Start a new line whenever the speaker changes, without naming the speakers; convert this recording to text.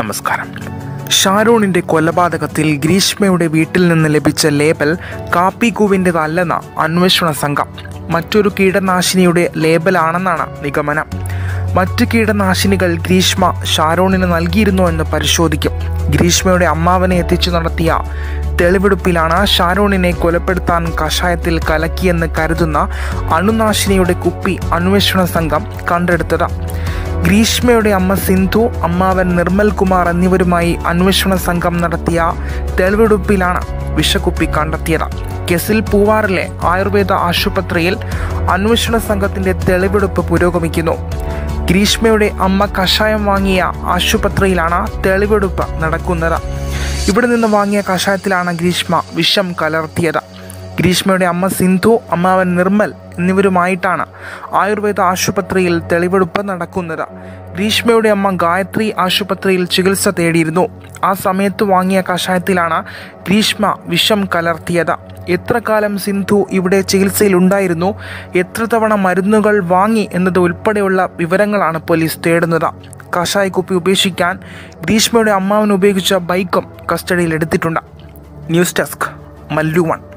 നമസ്കാരം ഷാരൂണിന്റെ കൊലപാതകത്തിൽ ഗ്രീഷ്മയുടെ വീട്ടിൽ നിന്ന് ലഭിച്ച ലേബൽ കാപ്പിക്കൂവിൻ്റെതല്ലെന്ന അന്വേഷണ സംഘം മറ്റൊരു കീടനാശിനിയുടെ ലേബലാണെന്നാണ് നിഗമനം മറ്റ് കീടനാശിനികൾ ഗ്രീഷ്മ ഷാരോണിന് നൽകിയിരുന്നോ എന്ന് പരിശോധിക്കും ഗ്രീഷ്മയുടെ അമ്മാവനെ എത്തിച്ചു നടത്തിയ തെളിവെടുപ്പിലാണ് ഷാരോണിനെ കൊലപ്പെടുത്താൻ കഷായത്തിൽ കലക്കിയെന്ന് കരുതുന്ന അണുനാശിനിയുടെ കുപ്പി അന്വേഷണ സംഘം കണ്ടെടുത്തത് ഗ്രീഷ്മയുടെ അമ്മ സിന്ധു അമ്മാവൻ നിർമ്മൽ കുമാർ എന്നിവരുമായി അന്വേഷണ സംഘം നടത്തിയ തെളിവെടുപ്പിലാണ് വിഷക്കുപ്പി കണ്ടെത്തിയത് കെസിൽ പൂവാറിലെ ആയുർവേദ ആശുപത്രിയിൽ അന്വേഷണ സംഘത്തിന്റെ തെളിവെടുപ്പ് പുരോഗമിക്കുന്നു ഗ്രീഷ്മയുടെ അമ്മ കഷായം വാങ്ങിയ ആശുപത്രിയിലാണ് തെളിവെടുപ്പ് നടക്കുന്നത് ഇവിടെ നിന്ന് വാങ്ങിയ കഷായത്തിലാണ് ഗ്രീഷ്മ വിഷം കലർത്തിയത് ഗ്രീഷ്മയുടെ അമ്മ സിന്ധു അമ്മാവൻ നിർമ്മൽ എന്നിവരുമായിട്ടാണ് ആയുർവേദ ആശുപത്രിയിൽ തെളിവെടുപ്പ് നടക്കുന്നത് ഗ്രീഷ്മയുടെ അമ്മ ഗായത്രി ആശുപത്രിയിൽ ചികിത്സ തേടിയിരുന്നു ആ സമയത്ത് വാങ്ങിയ കഷായത്തിലാണ് ഗ്രീഷ്മ വിഷം കലർത്തിയത് എത്ര കാലം സിന്ധു ഇവിടെ ചികിത്സയിലുണ്ടായിരുന്നു എത്ര തവണ മരുന്നുകൾ വാങ്ങി എന്നത് ഉൾപ്പെടെയുള്ള വിവരങ്ങളാണ് പോലീസ് തേടുന്നത് കഷായ കുപ്പി ഉപേക്ഷിക്കാൻ ഗ്രീഷ്മയുടെ അമ്മാവൻ ഉപയോഗിച്ച ബൈക്കും കസ്റ്റഡിയിൽ എടുത്തിട്ടുണ്ട് ന്യൂസ് ഡെസ്ക് മല്ലു വൺ